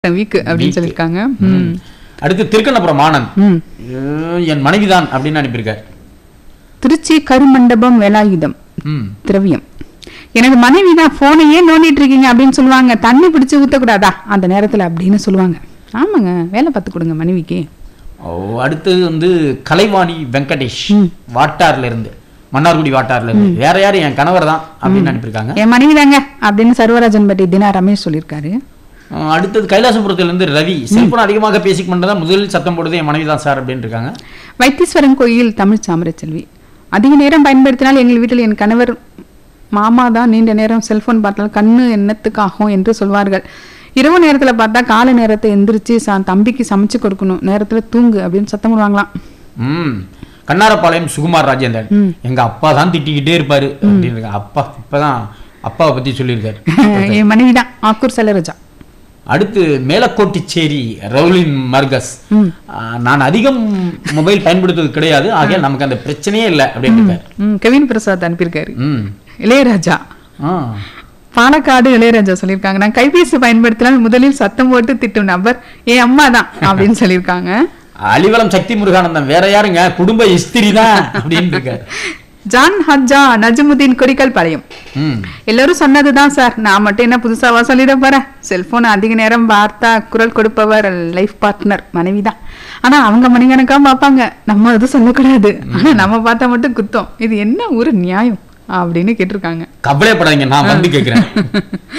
Week அப்படின்னு Weak. சொல்லியிருக்காங்க ம். ம். அடுத்து திருக்கண்ணபுரம் ஆனந்த் ம். அஹ் என் மனைவிதான் அப்படின்னு அனுப்பியிருக்கார் திருச்சி கருமண்டபம் வேலாயுதம் ம் திரவியம் எனது மனைவி தான் போனையே நோண்டிட்டு இருக்கீங்க அப்படின்னு சொல்லுவாங்க தண்ணி பிடிச்சு ஊத்தக்கூடாதா அந்த நேரத்துல அப்படின்னு சொல்லுவாங்க ஆமாங்க வேலை பார்த்து கொடுங்க மனைவிக்கு ஓ அடுத்தது வந்து கலைவாணி வெங்கடேஷ் வாட்டார்ல இருந்து மன்னார்குடி வாட்டார்ல இருந்து வேற யாரு என் கணவர் தான் அப்படின்னு அனுப்பியிருக்காங்க என் மனைவி தாங்க அப்படின்னு சர்வராஜன் பட்டி தினா ரமேஷ் சொல்லியிருக்காரு அஹ் அடுத்தது கைலாசபுரத்துல இருந்து ரவி செல்போன் அதிகமாக பேசிக் பண்ணதான் முதலில் சத்தம் போடுறது என் மனைவி தான் சார் அப்படின்னு இருக்காங்க வைத்தீஸ்வரன் கோயில் தமிழ் சாமரச்செல்வி அதிக நேரம் பயன்படுத்தினால் எங்கள் வீட்டில் என் கணவர் மாமா தான் நீண்ட நேரம் செல்போன் பார்த்தால் கண்ணு என்னத்துக்காகும் என்று சொல்வார்கள் இரவு நேரத்துல பார்த்தா காலை நேரத்தை எந்திரிச்சு சா தம்பிக்கு சமைச்சு கொடுக்கணும் நேரத்துல தூங்கு அப்படின்னு சத்தம் போடுவாங்களாம் ம் கண்ணாரப்பாளையம் சுகுமார் ராஜேந்திரன் எங்க அப்பா தான் திட்டிக்கிட்டே இருப்பாரு அப்படின்னு இருக்காங்க. அப்பா இப்பதான் அப்பாவை பத்தி சொல்லியிருக்காரு என் மனைவி தான் ஆக்கூர் செல்லரஜா அடுத்து மேலக்கோட்டிச்சேரி ரவுலின் மர்கஸ் ஆஹ் நான் அதிகம் மொபைல் பயன்படுத்துவது கிடையாது ஆகையால் நமக்கு அந்த பிரச்சனையே இல்லை அப்படின்னு இருக்காரு. ம் கவின் பிரசாத் அனுப்பியிருக்காரு ம் இளையராஜா ஆ பாலக்காடு இளையராஜா சொல்லியிருக்காங்க நான் கைபேசி பயன்படுத்தினால் முதலில் சத்தம் போட்டு திட்டும் நபர் என் அம்மா தான் அப்படின்னு சொல்லியிருக்காங்க அலிவலம் சக்தி முருகானந்தம் வேற யாருங்க குடும்ப இஸ்திரி தான் அப்படின்னு இருக்காரு ஜான் ஹஜ்ஜா நஜமுதீன் கொடிக்கல் பாளையம் ம் எல்லாரும் சொன்னதுதான் சார் நான் மட்டும் என்ன புதுசாவா சொல்லிட போறேன் செல்போன் அதிக நேரம் பார்த்தா குரல் கொடுப்பவர் லைஃப் பார்ட்னர் மனைவி தான் ஆனா அவங்க மணிக்கணக்கா பார்ப்பாங்க நம்ம எதுவும் சொல்லக்கூடாது ஆனா நம்ம பார்த்தா மட்டும் குத்தம் இது என்ன ஒரு நியாயம் அப்படின்னு கேட்டிருக்காங்க கவலைப்படாதீங்க நான் வந்து கேட்கிறேன்